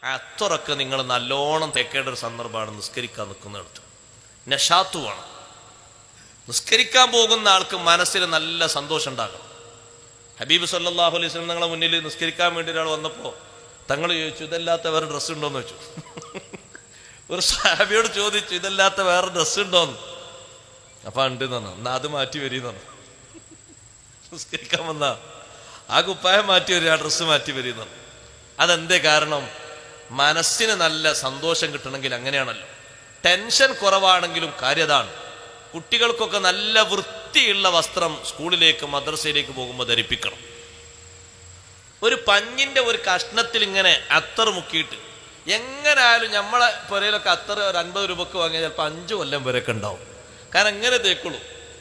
അത്തറൊക്കെ നിങ്ങൾ നല്ലോണം തേക്കേണ്ട ഒരു സന്ദർഭമാണ് നിസ്കരിക്കാൻ നിൽക്കുന്നിടത്ത് നഷാത്തുവാണ് നിസ്കരിക്കാൻ പോകുന്ന ആൾക്ക് മനസ്സിൽ നല്ല സന്തോഷം ഉണ്ടാകണം ഹബീബ് സല്ലാഹു അലൈഹി സ്വലം നിങ്ങളെ മുന്നിൽ നിസ്കരിക്കാൻ വേണ്ടി ഒരാൾ വന്നപ്പോൾ തങ്ങൾ ചോദിച്ചു ഇതല്ലാത്ത വേറെ ഡ്രസ്സ് ഉണ്ടോന്ന് വെച്ചു ഒരു സാബിയോട് ചോദിച്ചു ഇതല്ലാത്ത വേറെ ഡ്രസ്സ് ഉണ്ടോന്ന് അപ്പൊ ഉണ്ട് തന്നു എന്നാ അത് മാറ്റി വരീന്നു നിസ്കരിക്കാൻ വന്ന ആ കുപ്പായം മാറ്റി വരിക ആ ഡ്രസ്സ് മാറ്റി വരീന്നു അതെന്തേ കാരണം മനസ്സിന് നല്ല സന്തോഷം കിട്ടണമെങ്കിൽ അങ്ങനെയാണല്ലോ ടെൻഷൻ കുറവാണെങ്കിലും കാര്യതാണ് കുട്ടികൾക്കൊക്കെ നല്ല വൃത്തിയുള്ള വസ്ത്രം സ്കൂളിലേക്ക് മദ്രസയിലേക്ക് പോകുമ്പോൾ ധരിപ്പിക്കണം ഒരു പഞ്ഞിന്റെ ഒരു കഷ്ണത്തിൽ ഇങ്ങനെ അത്തർ മുക്കിയിട്ട് എങ്ങനായാലും നമ്മളെ പുരയിലൊക്കെ അത്തർ ഒരു അൻപത് രൂപക്ക് വാങ്ങിയാൽ ചിലപ്പോൾ അഞ്ചു കൊല്ലം വരെയൊക്കെ ഉണ്ടാവും കാരണം എങ്ങനെ തേക്കുള്ളൂ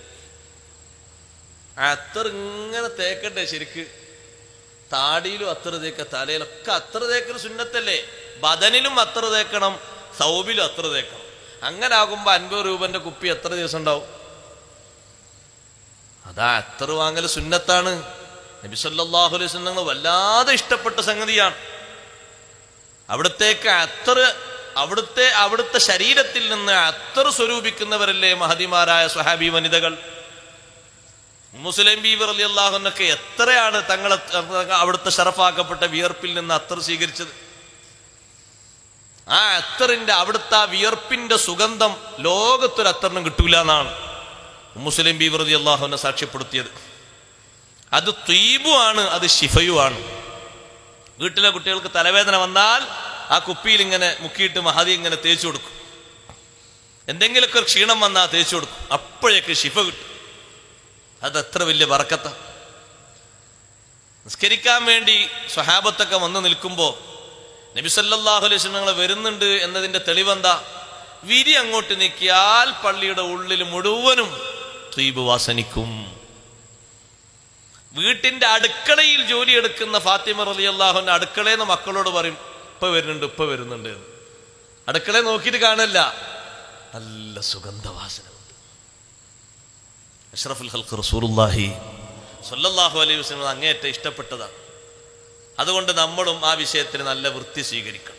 ആ അത്തർ ഇങ്ങനെ തേക്കട്ടെ ശരിക്ക് താടിയിലും അത്തർ തേക്ക തലയിലൊക്കെ അത്തർ തേക്കൽ സുന്നത്തല്ലേ ബദനിലും അത്തർ തേക്കണം സൗബിലും അത്തർ തേക്കണം അങ്ങനെ ആകുമ്പോ അൻപത് രൂപന്റെ കുപ്പി എത്ര ദിവസം ഉണ്ടാവും അതാ അത്തർ വാങ്ങൽ സുന്നത്താണ് നബി സല്ലല്ലാഹു അലൈഹി വസല്ലം വല്ലാതെ ഇഷ്ടപ്പെട്ട സംഗതിയാണ് അവിടത്തേക്ക് അത്തർ അവിടുത്തെ അവിടുത്തെ ശരീരത്തിൽ നിന്ന് അത്തർ സ്വരൂപിക്കുന്നവരല്ലേ മഹതിമാരായ സ്വഹാബി വനിതകൾ മുസ്ലിം ബീവർ അലി അള്ളാഹുനൊക്കെ എത്രയാണ് തങ്ങളെ അവിടുത്തെ ഷറഫാക്കപ്പെട്ട വിയർപ്പിൽ നിന്ന് അത്തർ സ്വീകരിച്ചത് ആ അത്തറിന്റെ അവിടുത്തെ ആ വിയർപ്പിന്റെ സുഗന്ധം ലോകത്തൊരു അത്തറിനും കിട്ടൂല എന്നാണ് മുസ്ലിം ബീവർ അലി അള്ളാഹുനെ സാക്ഷ്യപ്പെടുത്തിയത് അത് ത്വീബുമാണ് അത് ഷിഫയുമാണ് വീട്ടിലെ കുട്ടികൾക്ക് തലവേദന വന്നാൽ ആ കുപ്പിയിൽ ഇങ്ങനെ മുക്കിയിട്ട് മഹതി ഇങ്ങനെ തേച്ചു കൊടുക്കും എന്തെങ്കിലുമൊക്കെ ഒരു ക്ഷീണം വന്നാൽ തേച്ചു കൊടുക്കും അപ്പോഴേക്ക് ഷിഫ കിട്ടും അത് എത്ര വലിയ വറക്കത്ത നിസ്കരിക്കാൻ വേണ്ടി സ്വഹാബത്തൊക്കെ വന്ന് നിൽക്കുമ്പോൾ നബിസല്ലാഹു അലൈഹി നിങ്ങൾ വരുന്നുണ്ട് എന്നതിന്റെ തെളിവെന്താ വിരി അങ്ങോട്ട് നീക്കിയാൽ പള്ളിയുടെ ഉള്ളിൽ മുഴുവനും ത്വീപ് വാസനിക്കും വീട്ടിന്റെ അടുക്കളയിൽ ജോലി എടുക്കുന്ന ഫാത്തിമ റലി അള്ളാഹുന്റെ അടുക്കളയെന്ന് മക്കളോട് പറയും ഇപ്പൊ വരുന്നുണ്ട് ഇപ്പൊ വരുന്നുണ്ട് എന്ന്. അടുക്കളയെ നോക്കിയിട്ട് കാണല്ല നല്ല സുഗന്ധവാസന അഷ്റഫുൽ ഹൽക്ക് റസൂലുല്ലാഹി സല്ലല്ലാഹു അലൈഹി വസല്ലം അങ്ങേയറ്റം ഇഷ്ടപ്പെട്ടതാണ് അതുകൊണ്ട് നമ്മളും ആ വിഷയത്തിൽ നല്ല വൃത്തി സ്വീകരിക്കണം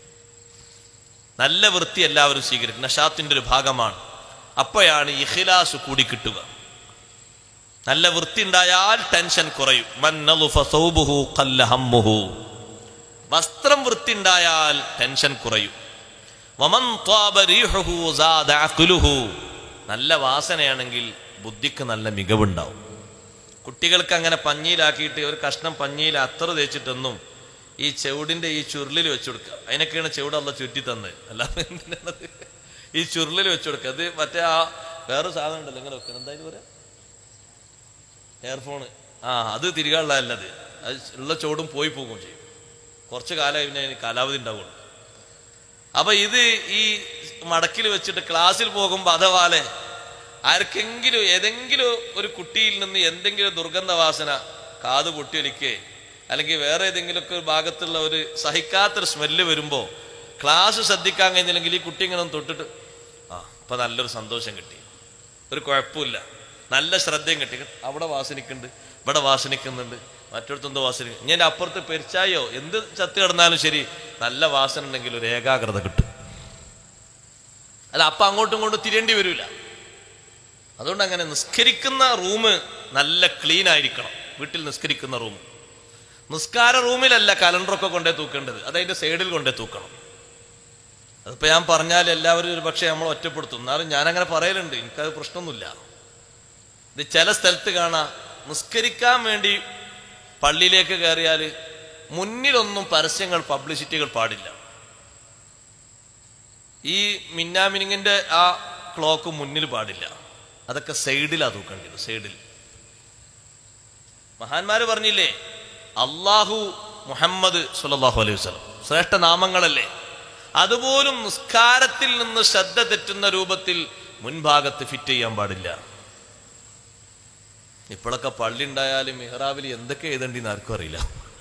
നല്ല വൃത്തി എല്ലാവരും സ്വീകരിക്കണം നഷാത്തിന്റെ ഒരു ഭാഗമാണ് അപ്പോഴാണ് ഇഖിലാസ് കൂടി കിട്ടുക നല്ല വൃത്തി ഉണ്ടായാൽ ടെൻഷൻ കുറയും മൻ നളുഫ സൗബുഹു ഖല്ല ഹമ്മുഹു. വസ്ത്രം വൃത്തി ഉണ്ടായാൽ ടെൻഷൻ കുറയും വമൻ ത്വാബ റീഹുഹു സാദ അഖ്ലുഹു. നല്ല വാസനയാണെങ്കിൽ ബുദ്ധിക്ക് നല്ല മികവുണ്ടാവും കുട്ടികൾക്ക് അങ്ങനെ പഞ്ഞിയിലാക്കിയിട്ട് ഒരു കഷ്ണം പഞ്ഞിയിൽ അത്ര തേച്ചിട്ടൊന്നും ഈ ചെവിടിന്റെ ഈ ചുരുളിൽ വെച്ചു കൊടുക്കുക അതിനൊക്കെയാണ് ചെവിടല്ല ചുറ്റി തന്നത് അല്ലാതെ എന്തിനാണത് ഈ ചുരുളിൽ വെച്ചു കൊടുക്കുക അത് മറ്റേ ആ വേറെ സാധനം ഉണ്ടല്ലോ ഇങ്ങനെ വെക്കണം എന്തായാലും പറയാ എയർഫോണ് ആ അത് തിരികാനുള്ളതല്ലത് അത് ഉള്ള ചോടും പോയി പോകും ചെയ്യും കുറച്ച് കാലം പിന്നെ അതിന് കാലാവധി ഉണ്ടാവുള്ളൂ അപ്പൊ ഇത് ഈ മടക്കിൽ വെച്ചിട്ട് ക്ലാസ്സിൽ പോകുമ്പോൾ അതവാലെ ആർക്കെങ്കിലും ഏതെങ്കിലും ഒരു കുട്ടിയിൽ നിന്ന് എന്തെങ്കിലും ദുർഗന്ധവാസന കാത് പൊട്ടിയൊലിക്കേ അല്ലെങ്കിൽ വേറെ ഏതെങ്കിലുമൊക്കെ ഒരു ഭാഗത്തുള്ള ഒരു സഹിക്കാത്തൊരു സ്മെല്ല് വരുമ്പോൾ ക്ലാസ് ശ്രദ്ധിക്കാൻ കഴിഞ്ഞില്ലെങ്കിൽ ഈ കുട്ടി ഇങ്ങനെ ഒന്ന് തൊട്ടിട്ട് ആ ഇപ്പൊ നല്ലൊരു സന്തോഷം കിട്ടി ഒരു കുഴപ്പമില്ല നല്ല ശ്രദ്ധയും കിട്ടി അവിടെ വാസനിക്കുന്നുണ്ട് ഇവിടെ വാസനിക്കുന്നുണ്ട് മറ്റൊരുത്തെന്തോ വാസനിക്കും ഞാൻ അപ്പുറത്ത് പെരിച്ചായോ എന്ത് ചത്ത് കിടന്നാലും ശരി നല്ല വാസന ഉണ്ടെങ്കിൽ ഒരു ഏകാഗ്രത കിട്ടും അല്ല അപ്പൊ അങ്ങോട്ടും ഇങ്ങോട്ടും തിരിയേണ്ടി വരില്ല അതുകൊണ്ട് അങ്ങനെ നിസ്കരിക്കുന്ന റൂം നല്ല ക്ലീൻ ആയിരിക്കണം വീട്ടിൽ നിസ്കരിക്കുന്ന റൂം നിസ്കാര റൂമിലല്ല കലണ്ടറൊക്കെ കൊണ്ടേ തൂക്കേണ്ടത് അത് അതിന്റെ സൈഡിൽ കൊണ്ടേ തൂക്കണം അതിപ്പോ ഞാൻ പറഞ്ഞാൽ എല്ലാവരും ഒരു പക്ഷേ നമ്മൾ ഒറ്റപ്പെടുത്തും എന്നാലും ഞാൻ അങ്ങനെ പറയലുണ്ട് എനിക്കത് പ്രശ്നമൊന്നുമില്ല ഇത് ചില സ്ഥലത്ത് കാണാം നിസ്കരിക്കാൻ വേണ്ടി പള്ളിയിലേക്ക് കയറിയാൽ മുന്നിലൊന്നും പരസ്യങ്ങൾ പബ്ലിസിറ്റികൾ പാടില്ല ഈ മിന്നാമിനിങ്ങിന്റെ ആ ക്ലോക്ക് മുന്നിൽ പാടില്ല അതൊക്കെ സൈഡിലാ തൂക്കേണ്ടത് സൈഡിൽ മഹാന്മാര് പറഞ്ഞില്ലേ അള്ളാഹു മുഹമ്മദ് സുല്ലാഹു അലൈഹി വസ്ലം ശ്രേഷ്ഠ നാമങ്ങളല്ലേ അതുപോലും നിസ്കാരത്തിൽ നിന്ന് ശ്രദ്ധ തെറ്റുന്ന രൂപത്തിൽ മുൻഭാഗത്ത് ഫിറ്റ് ചെയ്യാൻ പാടില്ല ഇപ്പോഴൊക്കെ പള്ളി ഉണ്ടായാലും മിഹ്റാബിൽ എന്തൊക്കെ എഴുതണ്ടെന്ന് ആർക്കും അറിയില്ല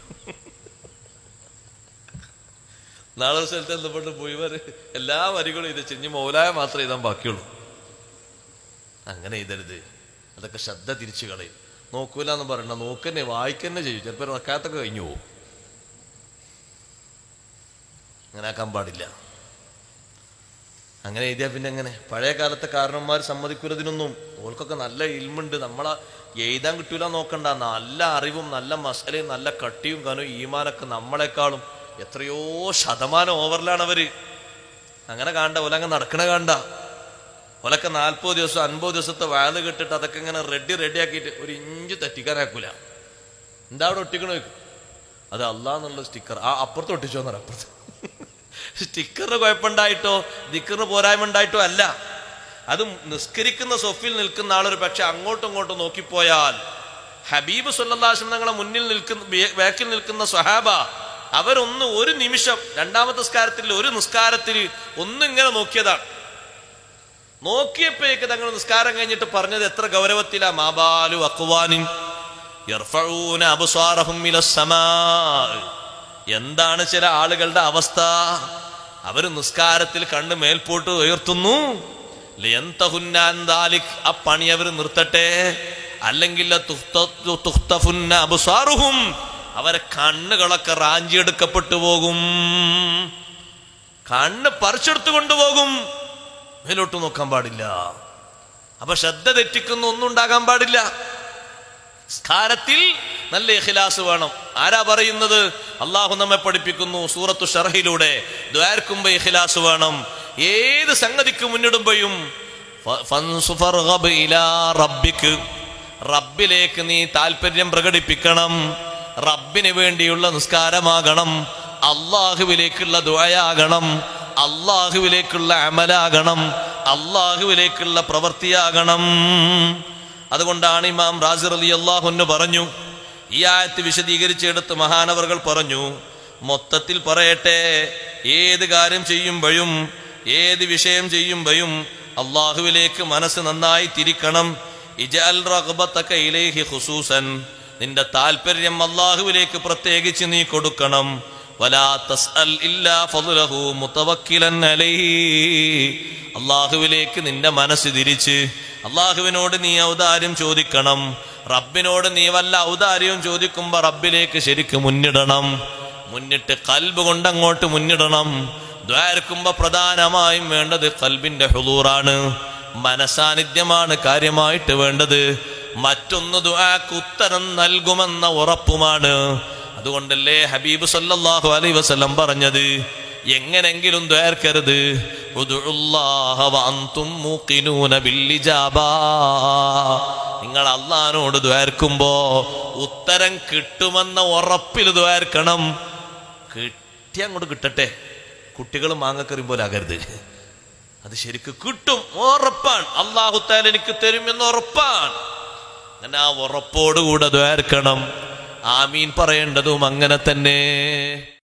നാളെ ഒരു സ്ഥലത്ത് ബന്ധപ്പെട്ട് മുഴുവൻ എല്ലാ വരികളും ഇത് ചെഞ്ഞ് മൗലായ മാത്രമേ എഴുതാൻ ബാക്കിയുള്ളൂ അങ്ങനെ എഴുതരുത് അതൊക്കെ ശ്രദ്ധ തിരിച്ചു കളയും നോക്കൂല എന്ന് പറയണ്ട നോക്കന്നെ വായിക്കന്നെ ചെയ്യും ചിലപ്പോൾ റക്കാത്തൊക്കെ കഴിഞ്ഞു പോകും അങ്ങനെ ആക്കാൻ പാടില്ല അങ്ങനെ എഴുതിയാൽ പിന്നെ എങ്ങനെ പഴയ കാലത്തെ കാരണന്മാർ സമ്മതിക്കുന്നതിനൊന്നും ഓൾക്കൊക്കെ നല്ല ഇൽമുണ്ട് നമ്മളെ എഴുതാൻ കിട്ടൂല നോക്കണ്ട നല്ല അറിവും നല്ല മസലയും നല്ല കട്ടിയും കനും ഈമാനൊക്കെ നമ്മളെക്കാളും എത്രയോ ശതമാനം ഓവറിലാണ് അവര് അങ്ങനെ കാണണ്ട ഓലങ്ങ് നടക്കണ കാണണ്ട ഓലൊക്കെ നാൽപ്പത് ദിവസം അൻപത് ദിവസത്തെ വയല് കെട്ടിട്ട് അതൊക്കെ ഇങ്ങനെ റെഡി റെഡി ആക്കിയിട്ട് ഒരു ഇഞ്ച് തെറ്റിക്കാനാക്കൂല എന്താ അവിടെ ഒട്ടിക്കണ വെക്കും അത് അല്ലാന്നുള്ള സ്റ്റിക്കർ ആ അപ്പുറത്ത് ഒട്ടിച്ചോന്നറ അപ്പുറത്ത് സ്റ്റിക്കറിന് കുഴപ്പമുണ്ടായിട്ടോ ദിക്കറിന് പോരായ്മ ഉണ്ടായിട്ടോ അല്ല അത് നിസ്കരിക്കുന്ന സൊഫിൽ നിൽക്കുന്ന ആളൊരു പക്ഷെ അങ്ങോട്ടും ഇങ്ങോട്ടും നോക്കിപ്പോയാൽ ഹബീബ് സല്ലാസ്ലം തങ്ങളെ മുന്നിൽ നിൽക്കുന്ന ബേ- ബാക്കിൽ നിൽക്കുന്ന സ്വഹാബ അവരൊന്ന് ഒരു നിമിഷം രണ്ടാമത്തെ നിസ്കാരത്തിൽ ഒരു നിസ്കാരത്തിൽ ഒന്നിങ്ങനെ നോക്കിയതാണ് നോക്കിയപ്പോഴേക്ക് തങ്ങൾ നിസ്കാരം കഴിഞ്ഞിട്ട് പറഞ്ഞത് എത്ര ഗൗരവത്തിലാ മാബാലു അക്വാനിൻ യർഫഊന അബ്സാറഹും ഇലസ്സമാ എന്താണ് ചില ആളുകളുടെ അവസ്ഥ അവര് നിസ്കാരത്തിൽ കണ്ണ് മേൽപോട്ട് ഉയർത്തുന്നു ലിയന്തഹുന്നാൻ ദാലിക്. ആ പണി അവർ നിർത്തട്ടെ അല്ലെങ്കിൽ തുഖ്ത- തുഖ്തഫുന്ന അബ്സാറുഹും. അവരെ കണ്ണുകളൊക്കെ റാഞ്ചിയെടുക്കപ്പെട്ടു പോകും കണ്ണ് പറിച്ചെടുത്തു കൊണ്ടുപോകും മേലോട്ട് നോക്കാൻ പാടില്ല അപ്പൊ ശ്രദ്ധ തെറ്റിക്കുന്ന ഒന്നും ഉണ്ടാകാൻ പാടില്ല സ്കാരത്തിൽ നല്ല ഇഖ്ലാസ് വേണം ആരാ പറയുന്നത് അള്ളാഹു നമ്മെ പഠിപ്പിക്കുന്നു സൂറത്തു ഷർഹിലൂടെ ദ്വാർക്കുമ്പോ ഇഖ്ലാസ് വേണം ഏത് സംഗതിക്ക് മുന്നിടുമ്പോഴും ഫ- ഫൻസുഫർഗബ് ഇലാ റബ്ബിക്ക് റബ്ബിലേക്ക് നീ താല്പര്യം പ്രകടിപ്പിക്കണം റബ്ബിന് വേണ്ടിയുള്ള നിസ്കാരമാകണം അള്ളാഹുവിലേക്കുള്ള ദ്വയാകണം അള്ളാഹുവിലേക്കുള്ള അമലാകണം അള്ളാഹുവിലേക്കുള്ള പ്രവൃത്തിയാകണം അതുകൊണ്ടാണ് ഇമാം റാസിർ അലി അള്ളാഹുന്ന് പറഞ്ഞു ഈ ആയത്ത് വിശദീകരിച്ചെടുത്ത് മഹാനവറുകൾ പറഞ്ഞു മൊത്തത്തിൽ പറയട്ടെ ഏത് കാര്യം ചെയ്യുമ്പോഴും ഏത് വിഷയം ചെയ്യുമ്പോഴും അള്ളാഹുവിലേക്ക് മനസ്സ് നന്നായി തിരിക്കണം ഇജാൽ റഗ്ബത്തക ഇലൈഹി ഖുസൂസൻ നിന്റെ താല്പര്യം അള്ളാഹുവിലേക്ക് പ്രത്യേകിച്ച് നീ കൊടുക്കണം വലാ തസ്അൽ ഇല്ലാ ഫضലഹു മുതവക്കിലൻ അലൈഹി അള്ളാഹുവിലേക്ക് നിന്റെ മനസ്സ് തിരിച്ച് അള്ളാഹുവിനോട് നീ ഔദാര്യം ചോദിക്കണം റബ്ബിനോട് നീ വല്ല ഔദാര്യവും ചോദിക്കുമ്പോ റബ്ബിലേക്ക് ശരിക്ക് മുന്നിടണം മുന്നിട്ട് കൽബ് കൊണ്ട് അങ്ങോട്ട് മുന്നിടണം ദ്വാരക്കുമ്പോ പ്രധാനമായും വേണ്ടത് കൽബിന്റെ ഹുളൂറാണ് മനസാന്നിധ്യമാണ് കാര്യമായിട്ട് വേണ്ടത് മറ്റൊന്ന് ദുആക്ക് ഉത്തരം നൽകുമെന്ന ഉറപ്പുമാണ് അതുകൊണ്ടല്ലേ ഹബീബ് സല്ലല്ലാഹു അലൈഹി വസല്ലം പറഞ്ഞത് എങ്ങനെങ്കിലും ദ്വേർക്കരുത് ഉദ്ഉല്ലാഹ വഅൻതും മൂഖിനൂന ബില്ലിജാബാ. നിങ്ങൾ അള്ളഹാനോട് ദ്വേർക്കുമ്പോ ഉത്തരം കിട്ടുമെന്ന ഉറപ്പിൽ ദ്വേർക്കണം കിട്ടി അങ്ങോട്ട് കിട്ടട്ടെ കുട്ടികൾ മാങ്ങക്കറി പോലെ ആകരുത് അത് ശരിക്ക് കിട്ടും ഉറപ്പാണ് അള്ളാഹു താല എനിക്ക് തരും എന്ന് ഉറപ്പാണ് അങ്ങനെ ആ ഉറപ്പോടുകൂടെ ദ്വേർക്കണം ആമീൻ പറയേണ്ടതും അങ്ങനെ തന്നെ